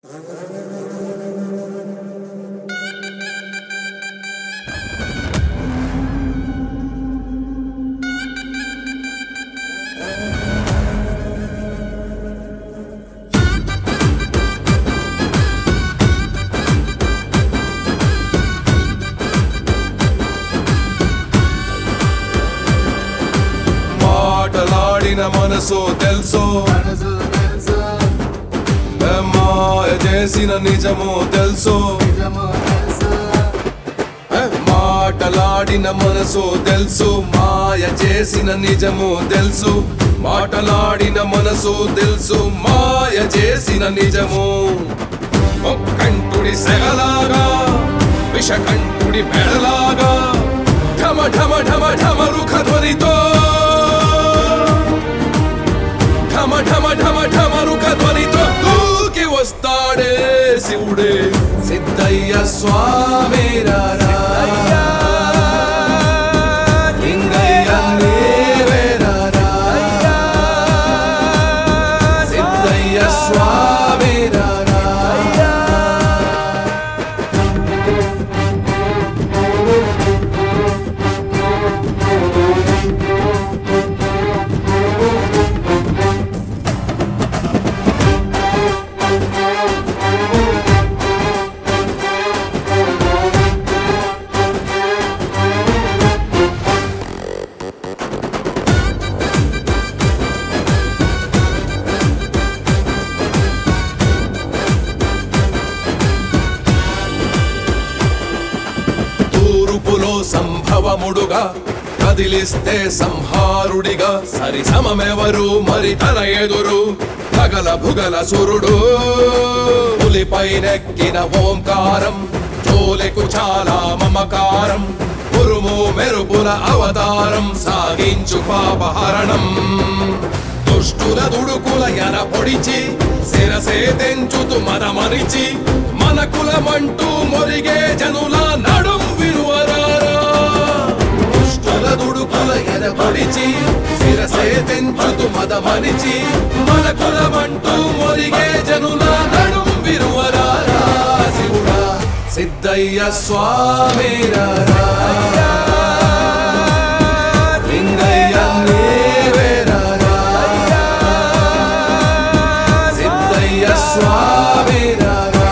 మాటలాడిన మనసు తెలుసు మాయ చేసిన నిజము తెలుసు మాటలాడిన మనసు తెలుసు మాయ చేసిన నిజము తెలుసు మాటలాడిన మనసు తెలుసు మాయ చేసిన నిజము కంటుడి సెగలాగా విషకంఠుడి మెడలాగా ఢమ ఢమ ఢమ ఢమ రుఖ ధ్వనితో ఢమ ఢమ ఢమ ఢమ రుఖ ధ్వనితో దూకి వస్తాడే శివుడే సిద్ధయ్య స్వామి రారా. లింగయ్య నీవే రారా. సిద్ధయ్య స్వామి రారా. తూర్పులో సంభవముడుగా కదిలిస్తే సంహారుడిగా సరి సమమెవరు మరి తన ఎదురు భగల భుగల సురుడు పులిపైనెక్కిన ఓంకారం జోలెకు చాలా మమకారం ఉరుము మెరుపుల అవతారం సాగించు పాపహరణం దుష్టుల దుడుకుల ఎన పొడిచి శిరసే తెంచుతు మదమరిచి మన కులమంటూ మొరిగే జనుల నడుం విరువరారా దుష్టుల దుడుకుల ఎన పొడిచి శిరసే తెంచుతు మదమరిచి మన కులమంటూ మొరిగే జనుల నడుం విరువరారా శివుడా సిద్ధయ్య స్వామి రారా. లింగయ్య నీవే రారా. సిద్ధయ్య స్వామి రారా.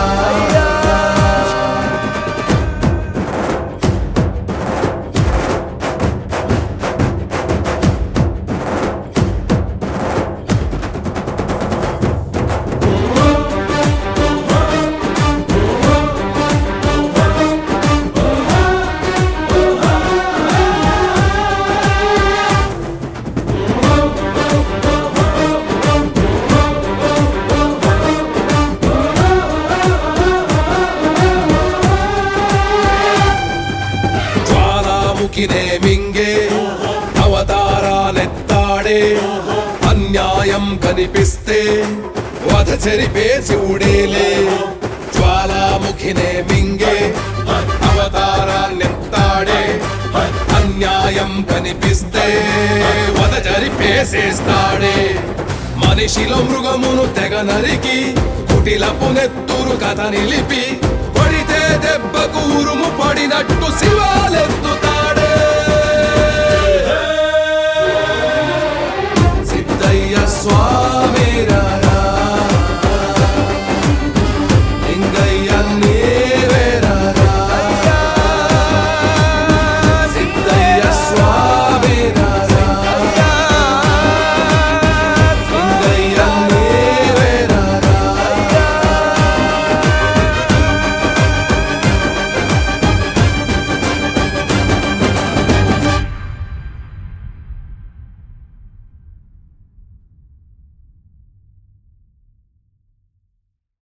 జ్వాలాముఖినే మింగే అవతారాలెత్తాడే అన్యాయం కనిపిస్తే వధ చెరిపే శివుడేలే జ్వాలాముఖినే మింగే అవతారాన్నెత్తాడే అన్యాయం కనిపిస్తే వధ జరిపేసేస్తాడే మనిషిలో మృగమును తెగ నరికి కుటిలపు నెత్తురు కథ నిలిపి పడితే దెబ్బకు ఉరుము పడినట్టు శివాలెత్తుతాడే సిద్ధయ్య స్వామి